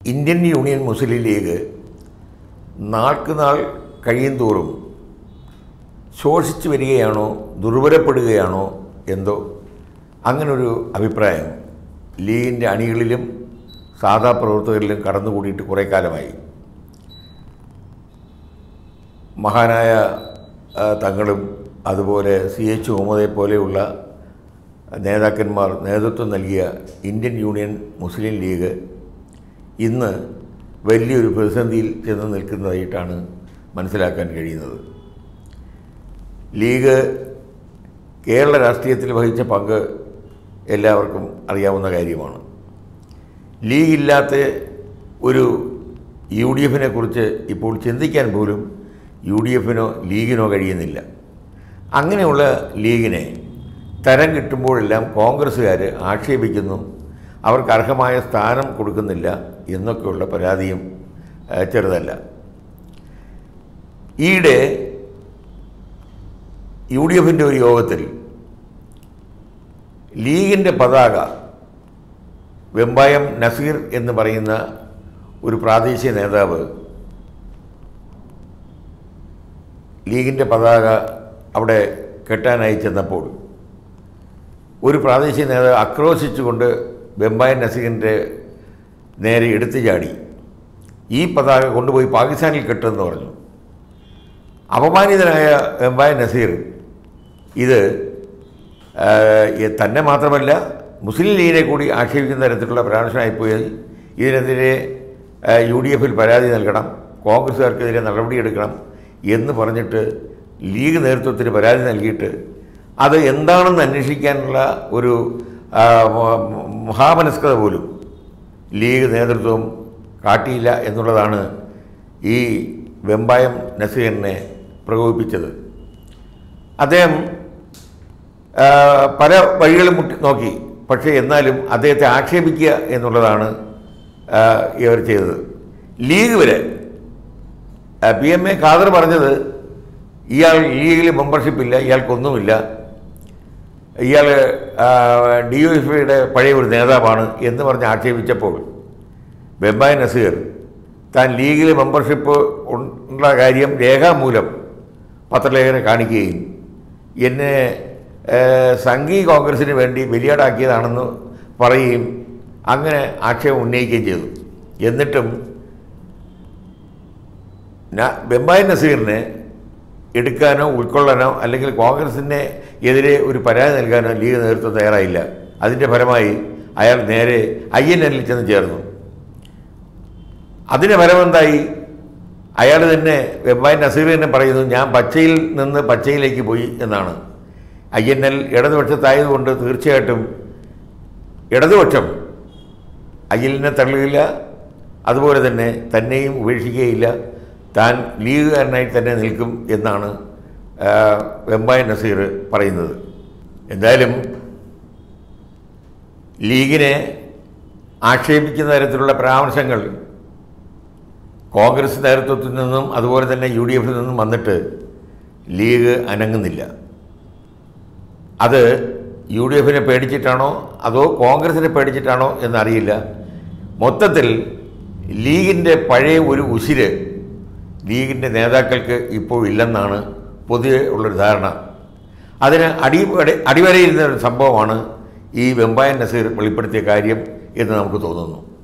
Indian union മുസ്ലിം league നാൾക്ക് നാൾ കഴിയും തോറും ശോഷിച്ചു വരികയാണോ ദുർബലപ്പെടുകയാണോ എന്തോ അങ്ങനൊരു അഭിപ്രായം ലീഗിൻ്റെ അണികളിലും സാധാ പ്രവർത്തകരിലും കടന്നുകൂടിയിട്ട് കുറേ കാലമായി മഹാനായ ആ, തങ്ങളും അതുപോലെ സി എച്ച് മുഹമ്മദെ പോലെയുള്ള നേതാക്കന്മാർ നേതൃത്വം നൽകിയ ഇന്ത്യൻ യൂണിയൻ മുസ്ലിം ലീഗ് ഇന്ന് വലിയൊരു പ്രതിസന്ധിയിൽ ചെന്ന് നിൽക്കുന്നതായിട്ടാണ് മനസ്സിലാക്കാൻ കഴിയുന്നത് ലീഗ് കേരള രാഷ്ട്രീയത്തിൽ വഹിച്ച പങ്ക് എല്ലാവർക്കും അറിയാവുന്ന കാര്യമാണ് ലീഗില്ലാത്ത ഒരു യു ഡി എഫിനെ കുറിച്ച് ഇപ്പോൾ ചിന്തിക്കാൻ പോലും യു ഡി എഫിനോ ലീഗിനോ കഴിയുന്നില്ല അങ്ങനെയുള്ള ലീഗിനെ തരം കിട്ടുമ്പോഴെല്ലാം കോൺഗ്രസ്സുകാർ ആക്ഷേപിക്കുന്നു അവർക്ക് അർഹമായ സ്ഥാനം കൊടുക്കുന്നില്ല എന്നൊക്കെയുള്ള പരാതിയും ഏഹ്, ചെറുതല്ല ഈയിടെ യു ഡി എഫിൻ്റെ ഒരു യോഗത്തിൽ ലീഗിൻ്റെ പതാക വെമ്പായം നസീർ എന്ന് പറയുന്ന ഒരു പ്രാദേശിക നേതാവ് ലീഗിൻ്റെ പതാക അവിടെ കെട്ടാനായി ചെന്നപ്പോൾ ഒരു പ്രാദേശിക നേതാവ് ആക്രോശിച്ചുകൊണ്ട് വെമ്പായം നസീറിൻ്റെ നേരെ എടുത്തു ചാടി ഈ പതാക കൊണ്ടുപോയി പാകിസ്ഥാനിൽ കെട്ടുമെന്ന് പറഞ്ഞു അപമാനിതനായ വെമ്പായം നസീർ ഇത് ആ, ഈ തന്നെ മാത്രമല്ല മുസ്ലിം ലീഗിനെ കൂടി ആക്ഷേപിക്കുന്ന തരത്തിലുള്ള പരാമർശമായിപ്പോയി ഇതിനെതിരെ ആ, യു ഡി എഫിൽ പരാതി നൽകണം കോൺഗ്രസ്സുകാർക്കെതിരെ നടപടിയെടുക്കണം എന്ന് പറഞ്ഞിട്ട് ലീഗ് നേതൃത്വത്തിന് പരാതി നൽകിയിട്ട് അത് എന്താണെന്ന് അന്വേഷിക്കാനുള്ള ഒരു ആ, മ- മ- മഹാമനസ്കത പോലും ലീഗ് നേതൃത്വം കാട്ടിയില്ല എന്നുള്ളതാണ് ഈ വെമ്പായം നസീറിനെ പ്രകോപിപ്പിച്ചത് അദ്ദേഹം ആ, പല വഴികളും മുട്ടി നോക്കി പക്ഷേ എന്നാലും അദ്ദേഹത്തെ ആക്ഷേപിക്കുക എന്നുള്ളതാണ് ആ, ഇവർ ചെയ്തത് ലീഗ് വരെ ആ, പി എം എ ഖാദർ പറഞ്ഞത് ഇയാൾ ലീഗിൽ മെമ്പർഷിപ്പില്ല ഇയാൾക്കൊന്നുമില്ല ഇയാൾ ഡി യു എഫ് ഐയുടെ പഴയ ഒരു നേതാവാണ് എന്ന് പറഞ്ഞ് ആക്ഷേപിച്ചപ്പോൾ വെമ്പായ നസീർ താൻ ലീഗിൽ മെമ്പർഷിപ്പ് ഉള്ള കാര്യം രേഖാമൂലം പത്രലേഖനെ കാണിക്കുകയും എന്നെ ഏഹ്, സംഘി കോൺഗ്രസിന് വേണ്ടി ബലിയാടാക്കിയതാണെന്ന് പറയുകയും അങ്ങനെ ആക്ഷേപം ഉന്നയിക്കുകയും ചെയ്തു എന്നിട്ടും ന- വെമ്പായ നസീറിനെ എടുക്കാനോ ഉൾക്കൊള്ളാനോ അല്ലെങ്കിൽ കോൺഗ്രസിനെ എതിരെ ഒരു പരാതി നൽകാനോ ലീഗ് നേതൃത്വം തയ്യാറായില്ല അതിൻ്റെ ഫലമായി അയാൾ നേരെ ഐ എൻ എല്ലിൽ ചെന്ന് ചേർന്നു അതിന് ഫലമെന്തായി അയാൾ തന്നെ വെമ്പായ നസീർ തന്നെ പറയുന്നു ഞാൻ പച്ചയിൽ നിന്ന് പച്ചയിലേക്ക് പോയി എന്നാണ് ഐ എൻ എൽ ഇടതുപക്ഷത്തായതുകൊണ്ട് തീർച്ചയായിട്ടും ഇടതുപക്ഷം അയ്യലിനെ തള്ളുകയില്ല അതുപോലെ തന്നെ തന്നെയും ഉപേക്ഷിക്കുകയില്ല താൻ ലീഗുകാരനായി തന്നെ നിൽക്കും എന്നാണ് ആ, വെമ്പായ നസീർ പറയുന്നത് എന്തായാലും ലീഗിനെ ആക്ഷേപിക്കുന്ന തരത്തിലുള്ള പരാമർശങ്ങൾ കോൺഗ്രസ് നേതൃത്വത്തിൽ നിന്നും അതുപോലെ തന്നെ യു ഡി എഫിൽ നിന്നും വന്നിട്ട് ലീഗ് അനങ്ങുന്നില്ല അത് യു ഡി എഫിനെ പേടിച്ചിട്ടാണോ അതോ കോൺഗ്രസിനെ പേടിച്ചിട്ടാണോ എന്നറിയില്ല മൊത്തത്തിൽ ലീഗിൻ്റെ പഴയ ഒരു ഉശിര് ലീഗിൻ്റെ നേതാക്കൾക്ക് ഇപ്പോൾ ഇല്ലെന്നാണ് പൊതുവെ ഉള്ളൊരു ധാരണ അതിന് അടി അടിവരയിരുന്ന ഒരു സംഭവമാണ് ഈ വെമ്പായൻ നസീർ വെളിപ്പെടുത്തിയ കാര്യം എന്ന് നമുക്ക് തോന്നുന്നു